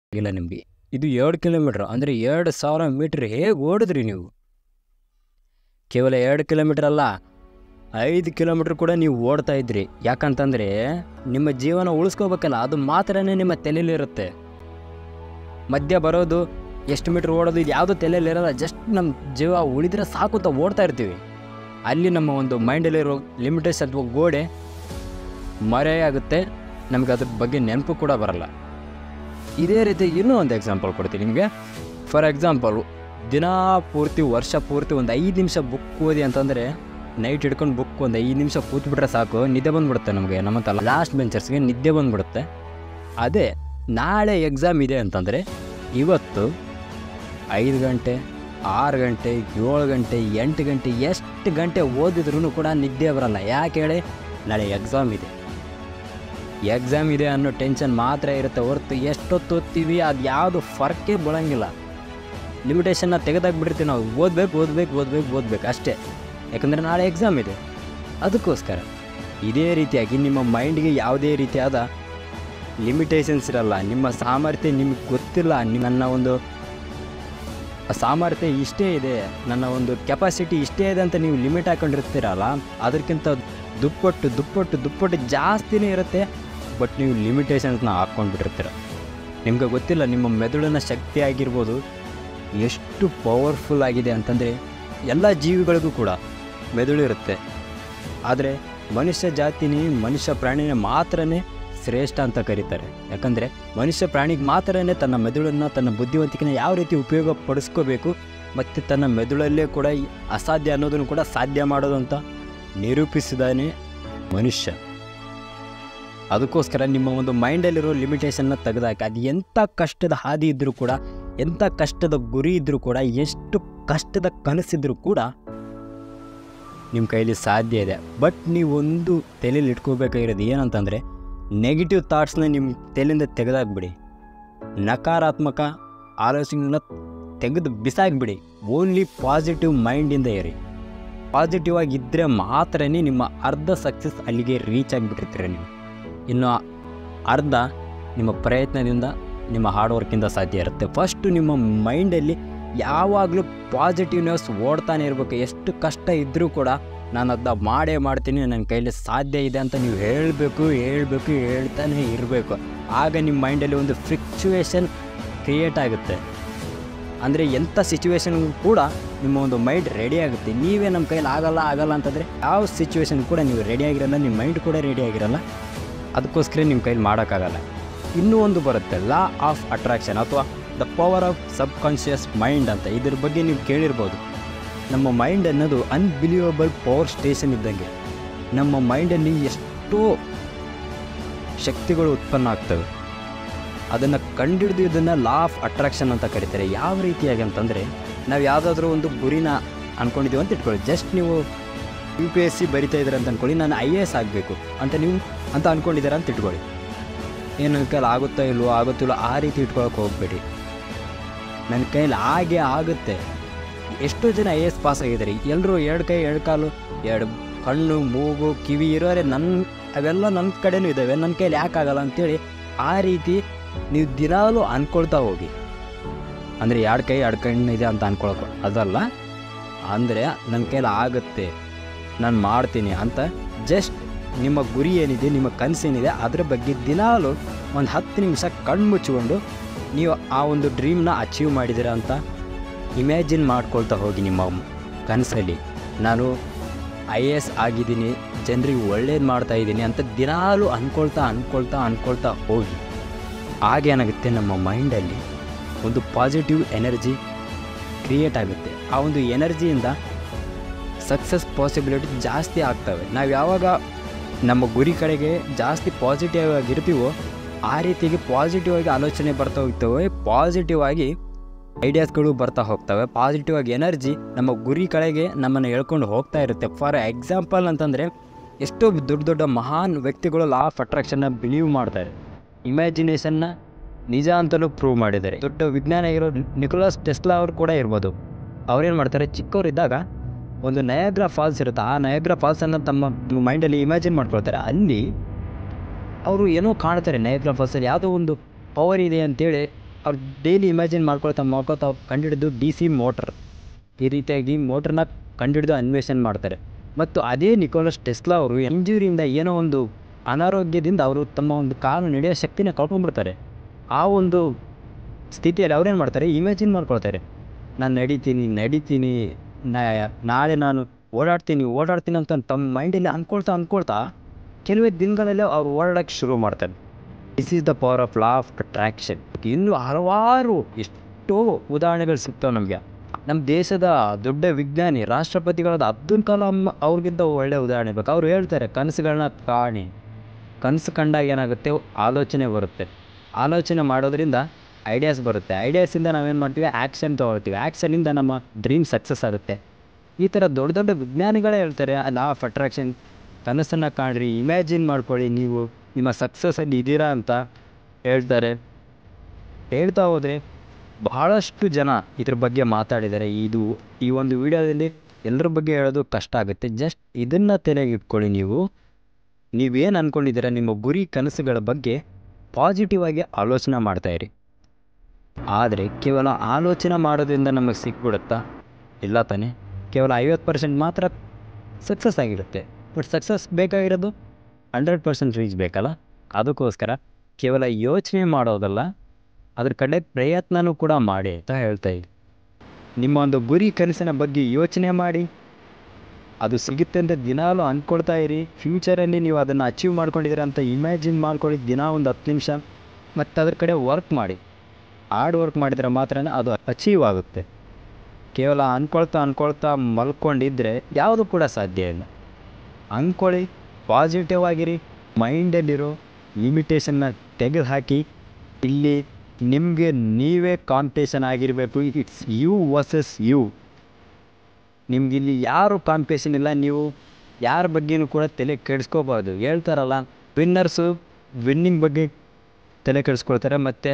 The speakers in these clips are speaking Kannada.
ಇಲ್ಲ ನಿಮಗೆ ಇದು ಎರಡು ಕಿಲೋಮೀಟ್ರ್ ಅಂದರೆ ಎರಡು ಸಾವಿರ ಮೀಟ್ರ್ ಹೇಗೆ ಓಡಿದ್ರಿ ನೀವು ಕೇವಲ ಎರಡು ಕಿಲೋಮೀಟ್ರ್ ಅಲ್ಲ ಐದು ಕಿಲೋಮೀಟ್ರ್ ಕೂಡ ನೀವು ಓಡ್ತಾ ಇದ್ರಿ ಯಾಕಂತಂದರೆ ನಿಮ್ಮ ಜೀವನ ಉಳಿಸ್ಕೋಬೇಕಲ್ಲ ಅದು ಮಾತ್ರನೇ ನಿಮ್ಮ ತಲೆಯಲ್ಲಿರುತ್ತೆ ಮಧ್ಯ ಬರೋದು ಎಷ್ಟು ಮೀಟ್ರ್ ಓಡೋದು ಇದು ಯಾವುದೂ ತಲೆಯಲ್ಲಿರಲ್ಲ ಜಸ್ಟ್ ನಮ್ಮ ಜೀವ ಉಳಿದ್ರೆ ಸಾಕು ಅಂತ ಓಡ್ತಾ ಇರ್ತೀವಿ ಅಲ್ಲಿ ನಮ್ಮ ಒಂದು ಮೈಂಡಲ್ಲಿರೋ ಲಿಮಿಟೇಷನ್ ಅಥವಾ ಗೋಡೆ ಮರೆಯಾಗುತ್ತೆ ನಮಗೆ ಅದ್ರ ಬಗ್ಗೆ ನೆನಪು ಕೂಡ ಬರಲ್ಲ ಇದೇ ರೀತಿ ಇನ್ನೂ ಒಂದು ಎಕ್ಸಾಂಪಲ್ ಕೊಡ್ತೀನಿ ನಿಮಗೆ ಫಾರ್ ಎಕ್ಸಾಂಪಲ್ ದಿನ ಪೂರ್ತಿ ವರ್ಷ ಪೂರ್ತಿ ಒಂದು ಐದು ನಿಮಿಷ ಬುಕ್ ಓದಿ ಅಂತಂದರೆ ನೈಟ್ ಹಿಡ್ಕೊಂಡು ಬುಕ್ ಒಂದು ಐದು ನಿಮಿಷ ಕೂತ್ಬಿಟ್ರೆ ಸಾಕು ನಿದ್ದೆ ಬಂದ್ಬಿಡುತ್ತೆ ನಮಗೆ ನಮ್ಮಂತಲ್ಲ ಲಾಸ್ಟ್ ಬೆಂಚರ್ಸ್ಗೆ ನಿದ್ದೆ ಬಂದ್ಬಿಡುತ್ತೆ ಅದೇ ನಾಳೆ ಎಕ್ಸಾಮ್ ಇದೆ ಅಂತಂದರೆ ಇವತ್ತು ಐದು ಗಂಟೆ ಆರು ಗಂಟೆ ಏಳು ಗಂಟೆ ಎಂಟು ಗಂಟೆ ಎಷ್ಟು ಗಂಟೆ ಓದಿದ್ರೂ ಕೂಡ ನಿದ್ದೆ ಬರಲ್ಲ ಯಾಕೆ ಹೇಳಿ ನಾಳೆ ಎಕ್ಸಾಮ್ ಇದೆ ಎಕ್ಸಾಮ್ ಇದೆ ಅನ್ನೋ ಟೆನ್ಷನ್ ಮಾತ್ರ ಇರುತ್ತೆ ಹೊರತು ಎಷ್ಟೊತ್ತು ಓದ್ತೀವಿ ಅದು ಯಾವುದು ಫರ್ಕೇ ಬೀಳಂಗಿಲ್ಲ ಲಿಮಿಟೇಷನ್ನ ತೆಗೆದಾಕ್ಬಿಟ್ಟಿರ್ತೀವಿ ನಾವು ಓದ್ಬೇಕು ಓದ್ಬೇಕು ಓದ್ಬೇಕು ಓದ್ಬೇಕು ಅಷ್ಟೇ ಯಾಕಂದರೆ ನಾಳೆ ಎಕ್ಸಾಮ್ ಇದೆ ಅದಕ್ಕೋಸ್ಕರ ಇದೇ ರೀತಿಯಾಗಿ ನಿಮ್ಮ ಮೈಂಡ್ಗೆ ಯಾವುದೇ ರೀತಿಯಾದ ಲಿಮಿಟೇಷನ್ಸ್ ಇರಲ್ಲ ನಿಮ್ಮ ಸಾಮರ್ಥ್ಯ ನಿಮಗೆ ಗೊತ್ತಿಲ್ಲ ನಿ- ನನ್ನ ಒಂದು ಸಾಮರ್ಥ್ಯ ಇಷ್ಟೇ ಇದೆ ನನ್ನ ಒಂದು ಕೆಪಾಸಿಟಿ ಇಷ್ಟೇ ಇದೆ ಅಂತ ನೀವು ಲಿಮಿಟ್ ಹಾಕೊಂಡಿರ್ತೀರಲ್ಲ ಅದಕ್ಕಿಂತ ದುಪ್ಪಟ್ಟು ದುಪ್ಪಟ್ಟು ದುಪ್ಪಟ್ಟು ಜಾಸ್ತಿನೇ ಇರುತ್ತೆ ಬಟ್ ನೀವು ಲಿಮಿಟೇಷನ್ಸ್ನ ಹಾಕ್ಕೊಂಡ್ಬಿಟ್ಟಿರ್ತೀರ ನಿಮಗೆ ಗೊತ್ತಿಲ್ಲ ನಿಮ್ಮ ಮೆದುಳಿನ ಶಕ್ತಿ ಆಗಿರ್ಬೋದು ಎಷ್ಟು ಪವರ್ಫುಲ್ ಆಗಿದೆ ಅಂತಂದರೆ ಎಲ್ಲ ಜೀವಿಗಳಿಗೂ ಕೂಡ ಮೆದುಳು ಇರುತ್ತೆ ಆದರೆ ಮನುಷ್ಯ ಜಾತಿನಿ ಮನುಷ್ಯ ಪ್ರಾಣಿನೇ ಮಾತ್ರನೇ ಶ್ರೇಷ್ಠ ಅಂತ ಕರೀತಾರೆ ಯಾಕಂದರೆ ಮನುಷ್ಯ ಪ್ರಾಣಿಗೆ ಮಾತ್ರನೇ ತನ್ನ ಮೆದುಳನ್ನು ತನ್ನ ಬುದ್ಧಿವಂತಿಕೆನ ಯಾವ ರೀತಿ ಉಪಯೋಗ ಪಡಿಸ್ಕೋಬೇಕು ಮತ್ತು ತನ್ನ ಮೆದುಳಲ್ಲೇ ಕೂಡ ಈ ಅಸಾಧ್ಯ ಅನ್ನೋದನ್ನು ಕೂಡ ಸಾಧ್ಯ ಮಾಡೋದು ಅಂತ ನಿರೂಪಿಸಿದಾನೆ ಮನುಷ್ಯ ಅದಕ್ಕೋಸ್ಕರ ನಿಮ್ಮ ಒಂದು ಮೈಂಡಲ್ಲಿರೋ ಲಿಮಿಟೇಷನ್ನ ತೆಗೆದಾಕಿ ಅದು ಎಂಥ ಕಷ್ಟದ ಹಾದಿ ಇದ್ದರೂ ಕೂಡ ಎಂಥ ಕಷ್ಟದ ಗುರಿ ಇದ್ದರೂ ಕೂಡ ಎಷ್ಟು ಕಷ್ಟದ ಕನಸಿದ್ರೂ ಕೂಡ ನಿಮ್ಮ ಕೈಲಿ ಸಾಧ್ಯ ಇದೆ ಬಟ್ ನೀವೊಂದು ತಲೆಯಲ್ಲಿ ಇಟ್ಕೋಬೇಕಾಗಿರೋದು ಏನಂತಂದರೆ ನೆಗೆಟಿವ್ ಥಾಟ್ಸ್ನ ನಿಮ್ಮ ತಲೆಯಿಂದ ತೆಗೆದಾಕ್ಬಿಡಿ ನಕಾರಾತ್ಮಕ ಆಲೋಚನೆಗಳನ್ನ ತೆಗೆದು ಬಿಸಾಕ್ಬಿಡಿ ಓನ್ಲಿ ಪಾಸಿಟಿವ್ ಮೈಂಡಿಂದ ಇರಿ ಪಾಸಿಟಿವ್ ಆಗಿದ್ದರೆ ಮಾತ್ರನೇ ನಿಮ್ಮ ಅರ್ಧ ಸಕ್ಸಸ್ ಅಲ್ಲಿಗೆ ರೀಚ್ ಆಗಿಬಿಟ್ಟಿರ್ತೀರ ನೀವು ಇನ್ನು ಅರ್ಧ ನಿಮ್ಮ ಪ್ರಯತ್ನದಿಂದ ನಿಮ್ಮ ಹಾರ್ಡ್ ವರ್ಕಿಂದ ಸಾಧ್ಯ ಇರುತ್ತೆ ಫಸ್ಟು ನಿಮ್ಮ ಮೈಂಡಲ್ಲಿ ಯಾವಾಗಲೂ ಪಾಸಿಟಿವ್ನೆಸ್ ಓಡ್ತಾನೆ ಇರಬೇಕು ಎಷ್ಟು ಕಷ್ಟ ಇದ್ದರೂ ಕೂಡ ನಾನು ಅದನ್ನ ಮಾಡೇ ಮಾಡ್ತೀನಿ ನನ್ನ ಕೈಲಿ ಸಾಧ್ಯ ಇದೆ ಅಂತ ನೀವು ಹೇಳಬೇಕು ಹೇಳಬೇಕು ಹೇಳ್ತಾನೆ ಇರಬೇಕು ಆಗ ನಿಮ್ಮ ಮೈಂಡಲ್ಲಿ ಒಂದು ಫ್ರಿಕ್ಚುವೇಷನ್ ಕ್ರಿಯೇಟ್ ಆಗುತ್ತೆ ಅಂದರೆ ಎಂಥ ಸಿಚುವೇಶನ್ ಕೂಡ ನಿಮ್ಮ ಒಂದು ಮೈಂಡ್ ರೆಡಿ ಆಗುತ್ತೆ ನೀವೇ ನಮ್ಮ ಕೈಲಿ ಆಗಲ್ಲ ಆಗಲ್ಲ ಅಂತಂದರೆ ಯಾವ ಸಿಚುವೇಶನ್ ಕೂಡ ನೀವು ರೆಡಿ ಆಗಿರಲ್ಲ ನಿಮ್ಮ ಮೈಂಡ್ ಕೂಡ ರೆಡಿ ಆಗಿರಲ್ಲ ಅದಕ್ಕೋಸ್ಕರ ನಿಮ್ಮ ಕೈಲಿ ಮಾಡೋಕ್ಕಾಗಲ್ಲ ಇನ್ನೂ ಒಂದು ಬರುತ್ತೆ ಲಾ ಆಫ್ ಅಟ್ರಾಕ್ಷನ್ ಅಥವಾ the power of subconscious mind ಅಂತ ಇದ್ರ ಬಗ್ಗೆ ನೀವು ಕೇಳಿರ್ಬೋದು ನಮ್ಮ ಮೈಂಡ್ ಅನ್ನೋದು ಅನ್ಬಿಲಿಯಬಲ್ ಪವರ್ ಸ್ಟೇಷನ್ ಇದ್ದಂಗೆ ನಮ್ಮ ಮೈಂಡಲ್ಲಿ ಎಷ್ಟೋ ಶಕ್ತಿಗಳು ಉತ್ಪನ್ನ ಆಗ್ತವೆ ಅದನ್ನು ಕಂಡುಹಿಡಿದು ಇದನ್ನು ಲಾ ಆಫ್ ಅಟ್ರಾಕ್ಷನ್ ಅಂತ ಕರೀತಾರೆ ಯಾವ ರೀತಿಯಾಗಿ ಅಂತಂದರೆ ನಾವು ಯಾವುದಾದ್ರೂ ಒಂದು ಗುರಿನ ಅಂದ್ಕೊಂಡಿದ್ದೀವಿ ಅಂತ ಇಟ್ಕೊಳ್ಳಿ ಜಸ್ಟ್ ನೀವು ಯು ಪಿ ಎಸ್ ಸಿ ಬರಿತಾ ಇದ್ದೀರ ಅಂತ ಅಂದ್ಕೊಳ್ಳಿ ನಾನು ಐ ಎ ಎಸ್ ಆಗಬೇಕು ಅಂತ ನೀವು ಅಂತ ಅಂದ್ಕೊಂಡಿದ್ದೀರ ಅಂತ ಇಟ್ಕೊಳ್ಳಿ ಏನು ನನ್ನ ಕೈಲಿ ಆಗುತ್ತೋ ಇಲ್ವೋ ಆಗುತ್ತಿಲ್ವೋ ಆ ರೀತಿ ಇಟ್ಕೊಳಕ್ಕೆ ಹೋಗ್ಬೇಡಿ ನನ್ನ ಕೈಲಿ ಹಾಗೆ ಆಗುತ್ತೆ ಎಷ್ಟೋ ಜನ ಐ ಎ ಎಸ್ ಪಾಸ್ ಆಗಿದ್ದಾರೆ ಎಲ್ಲರೂ ಎರಡು ಕೈ ಎರಡು ಕಾಲು ಎರಡು ಕಣ್ಣು ಮೂಗು ಕಿವಿ ಇರೋರೆ ನನ್ನ ಅವೆಲ್ಲ ನನ್ನ ಕಡೆನೂ ಇದ್ದಾವೆ ನನ್ನ ಕೈಲಿ ಯಾಕೆ ಆಗಲ್ಲ ಅಂತೇಳಿ ಆ ರೀತಿ ನೀವು ದಿನಾಲೂ ಅಂದ್ಕೊಳ್ತಾ ಹೋಗಿ ಅಂದರೆ ಎರಡು ಕೈ ಎರಡು ಕಣ್ಣು ಇದೆ ಅಂತ ಅಂದ್ಕೊಳಕ್ಕೆ ಅದಲ್ಲ ಅಂದರೆ ನನ್ನ ಕೈಲಿ ಆಗುತ್ತೆ ನಾನು ಮಾಡ್ತೀನಿ ಅಂತ ಜಸ್ಟ್ ನಿಮ್ಮ ಗುರಿ ಏನಿದೆ ನಿಮ್ಮ ಕನಸೇನಿದೆ ಅದರ ಬಗ್ಗೆ ದಿನಾಲೂ ಒಂದು ಹತ್ತು ನಿಮಿಷ ಕಣ್ಣು ಮುಚ್ಚಿಕೊಂಡು ನೀವು ಆ ಒಂದು ಡ್ರೀಮ್ನ ಅಚೀವ್ ಮಾಡಿದ್ದೀರಾ ಅಂತ ಇಮ್ಯಾಜಿನ್ ಮಾಡ್ಕೊಳ್ತಾ ಹೋಗಿ ನಿಮ್ಮ ಕನಸಲ್ಲಿ ನಾನು ಐ ಎ ಎಸ್ ಆಗಿದ್ದೀನಿ ಜನರಿಗೆ ಒಳ್ಳೇದು ಮಾಡ್ತಾ ಇದ್ದೀನಿ ಅಂತ ದಿನಾಲೂ ಅಂದ್ಕೊಳ್ತಾ ಅಂದ್ಕೊಳ್ತಾ ಅಂದ್ಕೊಳ್ತಾ ಹೋಗಿ ಆಗೇನಾಗುತ್ತೆ ನಮ್ಮ ಮೈಂಡಲ್ಲಿ ಒಂದು ಪಾಸಿಟಿವ್ ಎನರ್ಜಿ ಕ್ರಿಯೇಟ್ ಆಗುತ್ತೆ ಆ ಒಂದು ಎನರ್ಜಿಯಿಂದ ಸಕ್ಸಸ್ ಪಾಸಿಬಿಲಿಟಿ ಜಾಸ್ತಿ ಆಗ್ತವೆ ನಾವು ಯಾವಾಗ ನಮ್ಮ ಗುರಿ ಕಡೆಗೆ ಜಾಸ್ತಿ ಪಾಸಿಟಿವ್ ಆಗಿರ್ತೀವೋ ಆ ರೀತಿಯಾಗಿ ಪಾಸಿಟಿವ್ ಆಗಿ ಆಲೋಚನೆ ಬರ್ತಾ ಹೋಗ್ತವೆ ಪಾಸಿಟಿವ್ ಆಗಿ ಐಡಿಯಾಸ್ಗಳು ಬರ್ತಾ ಹೋಗ್ತವೆ ಪಾಸಿಟಿವ್ ಆಗಿ ಎನರ್ಜಿ ನಮ್ಮ ಗುರಿ ಕಡೆಗೆ ನಮ್ಮನ್ನು ಹೇಳ್ಕೊಂಡು ಹೋಗ್ತಾ ಇರುತ್ತೆ ಫಾರ್ ಎಕ್ಸಾಂಪಲ್ ಅಂತಂದರೆ ಎಷ್ಟೋ ದೊಡ್ಡ ದೊಡ್ಡ ಮಹಾನ್ ವ್ಯಕ್ತಿಗಳು ಲಾ ಆಫ್ ಅಟ್ರಾಕ್ಷನ್ನ ಬಿಲೀವ್ ಮಾಡ್ತಾರೆ ಇಮ್ಯಾಜಿನೇಷನ್ನ ನಿಜ ಅಂತಲೂ ಪ್ರೂವ್ ಮಾಡಿದ್ದಾರೆ ದೊಡ್ಡ ವಿಜ್ಞಾನ ಇರೋ ನಿಕೋಲಸ್ ಟೆಸ್ಲಾ ಅವರು ಕೂಡ ಇರ್ಬೋದು ಅವ್ರೇನು ಮಾಡ್ತಾರೆ ಚಿಕ್ಕವರಿದ್ದಾಗ ಒಂದು ನಯಾಗ್ರಾ ಫಾಲ್ಸ್ ಇರುತ್ತೆ ಆ ನಯಾಗ್ರಾ ಫಾಲ್ಸನ್ನು ತಮ್ಮ ಮೈಂಡಲ್ಲಿ ಇಮ್ಯಾಜಿನ್ ಮಾಡ್ಕೊಳ್ತಾರೆ ಅಲ್ಲಿ ಅವರು ಏನೋ ಕಾಣ್ತಾರೆ ನಯಾಗ್ರಾ ಫಾಲ್ಸಲ್ಲಿ ಯಾವುದೋ ಒಂದು ಪವರ್ ಇದೆ ಅಂತೇಳಿ ಅವ್ರು ಡೈಲಿ ಇಮ್ಯಾಜಿನ್ ಮಾಡ್ಕೊಳ್ತಾ ಮಾಡ್ಕೊಳ್ತಾ ಅವ್ರು ಕಂಡುಹಿಡಿದು ಡಿ ಸಿ ಮೋಟ್ರ್ ಈ ರೀತಿಯಾಗಿ ಮೋಟ್ರನ್ನ ಕಂಡುಹಿಡಿದು ಅನ್ವೇಷಣೆ ಮಾಡ್ತಾರೆ ಮತ್ತು ಅದೇ ನಿಕೋಲಸ್ ಟೆಸ್ಲಾ ಅವರು ಇಂಜುರಿಯಿಂದ ಏನೋ ಒಂದು ಅನಾರೋಗ್ಯದಿಂದ ಅವರು ತಮ್ಮ ಒಂದು ಕಾಲು ನಡೆಯೋ ಶಕ್ತಿನ ಕಳ್ಕೊಂಡ್ಬಿಡ್ತಾರೆ ಆ ಒಂದು ಸ್ಥಿತಿಯಲ್ಲಿ ಅವ್ರೇನು ಮಾಡ್ತಾರೆ ಇಮ್ಯಾಜಿನ್ ಮಾಡ್ಕೊಳ್ತಾರೆ ನಾನು ನಡಿತೀನಿ ನಡಿತೀನಿ ನಾ- ನಾಳೆ ನಾನು ಓಡಾಡ್ತೀನಿ ಓಡಾಡ್ತೀನಿ ಅಂತ ತಮ್ಮ ಮೈಂಡಲ್ಲಿ ಅಂದ್ಕೊಳ್ತಾ ಅಂದ್ಕೊಳ್ತಾ ಕೆಲವೇ ದಿನಗಳಲ್ಲೇ ಅವ್ರು ಓಡಾಡೋಕ್ಕೆ ಶುರು ಮಾಡ್ತಾರೆ this is the power of law of attraction ಇನ್ನೂ ಹಲವಾರು ಎಷ್ಟೋ ಉದಾಹರಣೆಗಳು ಸಿಗ್ತವೆ ನಮಗೆ ನಮ್ಮ ದೇಶದ ದೊಡ್ಡ ವಿಜ್ಞಾನಿ ರಾಷ್ಟ್ರಪತಿಗಳಾದ ಅಬ್ದುಲ್ ಕಲಾಂ ಅವ್ರಿಗಿಂತ ಒಳ್ಳೆ ಉದಾಹರಣೆ ಬೇಕು ಅವ್ರು ಹೇಳ್ತಾರೆ ಕನಸುಗಳನ್ನ ಕಾಣಿ ಕನಸು ಕಂಡಾಗ ಏನಾಗುತ್ತೆ ಆಲೋಚನೆ ಬರುತ್ತೆ ಆಲೋಚನೆ ಮಾಡೋದ್ರಿಂದ ಐಡಿಯಾಸ್ ಬರುತ್ತೆ ಐಡಿಯಾಸಿಂದ ನಾವೇನು ಮಾಡ್ತೀವಿ ಆ್ಯಕ್ಷನ್ ತೊಗೊಳ್ತೀವಿ ಆ್ಯಕ್ಷನಿಂದ ನಮ್ಮ ಡ್ರೀಮ್ ಸಕ್ಸಸ್ ಆಗುತ್ತೆ ಈ ಥರ ದೊಡ್ಡ ದೊಡ್ಡ ವಿಜ್ಞಾನಿಗಳೇ ಹೇಳ್ತಾರೆ ಲಾ ಆಫ್ ಅಟ್ರಾಕ್ಷನ್ ಕನಸನ್ನು ಕಾಣ್ರಿ ಇಮ್ಯಾಜಿನ್ ಮಾಡ್ಕೊಳ್ಳಿ ನೀವು ನಿಮ್ಮ ಸಕ್ಸಸ್ಸಲ್ಲಿ ಇದ್ದೀರಾ ಅಂತ ಹೇಳ್ತಾರೆ ಹೇಳ್ತಾ ಹೋದರೆ ಬಹಳಷ್ಟು ಜನ ಇದ್ರ ಬಗ್ಗೆ ಮಾತಾಡಿದ್ದಾರೆ ಇದು ಈ ಒಂದು ವಿಡಿಯೋದಲ್ಲಿ ಎಲ್ಲರ ಬಗ್ಗೆ ಹೇಳೋದು ಕಷ್ಟ ಆಗುತ್ತೆ ಜಸ್ಟ್ ಇದನ್ನು ತಲೆಗೆ ಇಟ್ಕೊಳ್ಳಿ ನೀವು ನೀವೇನು ಅಂದ್ಕೊಂಡಿದ್ದೀರಾ ನಿಮ್ಮ ಗುರಿ ಕನಸುಗಳ ಬಗ್ಗೆ ಪಾಸಿಟಿವ್ ಆಗಿ ಆಲೋಚನೆ ಮಾಡ್ತಾಯಿರಿ ಆದರೆ ಕೇವಲ ಆಲೋಚನೆ ಮಾಡೋದ್ರಿಂದ ನಮಗೆ ಸಿಕ್ಬಿಡುತ್ತಾ ಇಲ್ಲ ತಾನೇ ಕೇವಲ ಐವತ್ತು ಪರ್ಸೆಂಟ್ ಮಾತ್ರ ಸಕ್ಸಸ್ ಆಗಿರುತ್ತೆ ಬಟ್ ಸಕ್ಸಸ್ ಬೇಕಾಗಿರೋದು ಹಂಡ್ರೆಡ್ ಪರ್ಸೆಂಟ್ ರೀಚ್ ಬೇಕಲ್ಲ ಅದಕ್ಕೋಸ್ಕರ ಕೇವಲ ಯೋಚನೆ ಮಾಡೋದಲ್ಲ ಅದ್ರ ಕಡೆ ಪ್ರಯತ್ನನೂ ಕೂಡ ಮಾಡಿ ಅಂತ ಹೇಳ್ತಾ ಇದ್ದೀನಿ ನಿಮ್ಮ ಒಂದು ಗುರಿ ಕನಸಿನ ಬಗ್ಗೆ ಯೋಚನೆ ಮಾಡಿ ಅದು ಸಿಗುತ್ತೆ ಅಂತ ದಿನಾಲೂ ಅಂದ್ಕೊಳ್ತಾ ಇರಿ ಫ್ಯೂಚರಲ್ಲಿ ನೀವು ಅದನ್ನು ಅಚೀವ್ ಮಾಡ್ಕೊಂಡಿದ್ದೀರ ಅಂತ ಇಮ್ಯಾಜಿನ್ ಮಾಡ್ಕೊಳ್ಳಿ ದಿನ ಒಂದು ಹತ್ತು ನಿಮಿಷ ಮತ್ತು ಅದ್ರ ಕಡೆ ವರ್ಕ್ ಮಾಡಿ ಹಾರ್ಡ್ ವರ್ಕ್ ಮಾಡಿದರೆ ಮಾತ್ರ ಅದು ಅಚೀವ್ ಆಗುತ್ತೆ ಕೇವಲ ಅಂದ್ಕೊಳ್ತಾ ಅಂದ್ಕೊಳ್ತಾ ಮಲ್ಕೊಂಡಿದ್ದರೆ ಯಾವುದು ಕೂಡ ಸಾಧ್ಯ ಇಲ್ಲ ಅಂದ್ಕೊಳ್ಳಿ ಪಾಸಿಟಿವ್ ಆಗಿರಿ ಮೈಂಡಲ್ಲಿರೋ ಲಿಮಿಟೇಷನ್ನ ತೆಗೆದುಹಾಕಿ ಇಲ್ಲಿ ನಿಮಗೆ ನೀವೇ ಕಾಂಪಿಟೇಷನ್ ಆಗಿರಬೇಕು ಇಟ್ಸ್ ಯು ವರ್ಸಸ್ ಯು ನಿಮ್ಗೆ ಇಲ್ಲಿ ಯಾರು ಕಾಂಪಿಟೇಷನ್ ಇಲ್ಲ ನೀವು ಯಾರ ಬಗ್ಗೆನೂ ಕೂಡ ತಲೆ ಕೆಡಿಸ್ಕೋಬಾರ್ದು ಹೇಳ್ತಾರಲ್ಲ ವಿನ್ನರ್ಸು ವಿನ್ನಿಂಗ್ ಬಗ್ಗೆ ತಲೆ ಕೆಡಿಸ್ಕೊಳ್ತಾರೆ ಮತ್ತು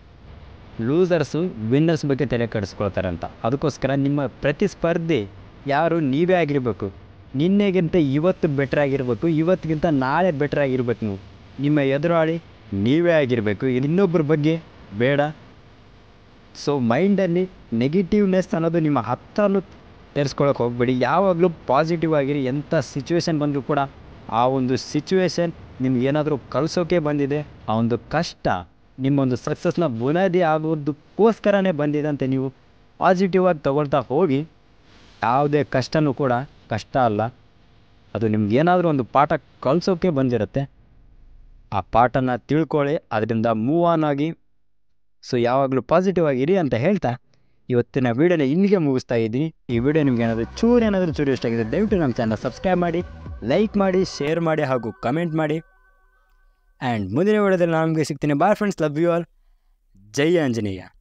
ಲೂಸರ್ಸು ವಿನ್ನರ್ಸ್ ಬಗ್ಗೆ ತಲೆ ಕೆಡಿಸ್ಕೊಳ್ತಾರೆ ಅಂತ ಅದಕ್ಕೋಸ್ಕರ ನಿಮ್ಮ ಪ್ರತಿಸ್ಪರ್ಧಿ ಯಾರು ನೀವೇ ಆಗಿರಬೇಕು ನಿನ್ನೆಗಿಂತ ಇವತ್ತು ಬೆಟ್ರ್ ಆಗಿರಬೇಕು ಇವತ್ತಿಗಿಂತ ನಾಳೆ ಬೆಟ್ರ್ ಆಗಿರ್ಬೇಕು ನೀವು ನಿಮ್ಮ ಎದುರಾಳಿ ನೀವೇ ಆಗಿರಬೇಕು ಇನ್ನೊಬ್ಬರ ಬಗ್ಗೆ ಬೇಡ ಸೊ ಮೈಂಡಲ್ಲಿ ನೆಗೆಟಿವ್ನೆಸ್ ಅನ್ನೋದು ನಿಮ್ಮ ಹತ್ತಲ್ಲೂ ತೆರೆಸ್ಕೊಳಕ್ಕೆ ಹೋಗ್ಬೇಡಿ ಯಾವಾಗಲೂ ಪಾಸಿಟಿವ್ ಆಗಿರಿ ಎಂಥ ಸಿಚುವೇಶನ್ ಬಂದರೂ ಕೂಡ ಆ ಒಂದು ಸಿಚುವೇಶನ್ ನಿಮ್ಗೆ ಏನಾದರೂ ಕಳಿಸೋಕೆ ಬಂದಿದೆ ಆ ಒಂದು ಕಷ್ಟ ನಿಮ್ಮೊಂದು ಸಕ್ಸಸ್ನ ಬುನಾದಿ ಆಗೋದಕ್ಕೋಸ್ಕರನೇ ಬಂದಿದೆ ಅಂತ ನೀವು ಪಾಸಿಟಿವ್ ಆಗಿ ತಗೊಳ್ತಾ ಹೋಗಿ ಯಾವುದೇ ಕಷ್ಟನೂ ಕೂಡ ಕಷ್ಟ ಅಲ್ಲ ಅದು ನಿಮ್ಗೆ ಏನಾದರೂ ಒಂದು ಪಾಠ ಕಲಿಸೋಕೆ ಬಂದಿರುತ್ತೆ ಆ ಪಾಠನ ತಿಳ್ಕೊಳ್ಳಿ ಅದರಿಂದ ಮೂವ್ ಆನ್ ಆಗಿ ಸೊ ಯಾವಾಗಲೂ ಪಾಸಿಟಿವ್ ಆಗಿರಿ ಅಂತ ಹೇಳ್ತಾ ಇವತ್ತಿನ ವೀಡಿಯೋನ ಇಲ್ಲಿಗೆ ಮುಗಿಸ್ತಾ ಇದ್ದೀನಿ ಈ ವಿಡಿಯೋ ನಿಮ್ಗೆ ಏನಾದರೂ ಚೂರು ಏನಾದರೂ ಚೂರು ಇಷ್ಟ ಆಗಿದೆ ದಯವಿಟ್ಟು ನಮ್ಮ ಚಾನಲ್ ಸಬ್ಸ್ಕ್ರೈಬ್ ಮಾಡಿ ಲೈಕ್ ಮಾಡಿ ಶೇರ್ ಮಾಡಿ ಹಾಗೂ ಕಮೆಂಟ್ ಮಾಡಿ ಆ್ಯಂಡ್ ಮುಂದಿನ ವಿಡಿಯೋದಲ್ಲಿ ನಾನು ನಿಮಗೆ ಸಿಗ್ತೀನಿ bye friends love you all ಜೈ ಆಂಜನೇಯ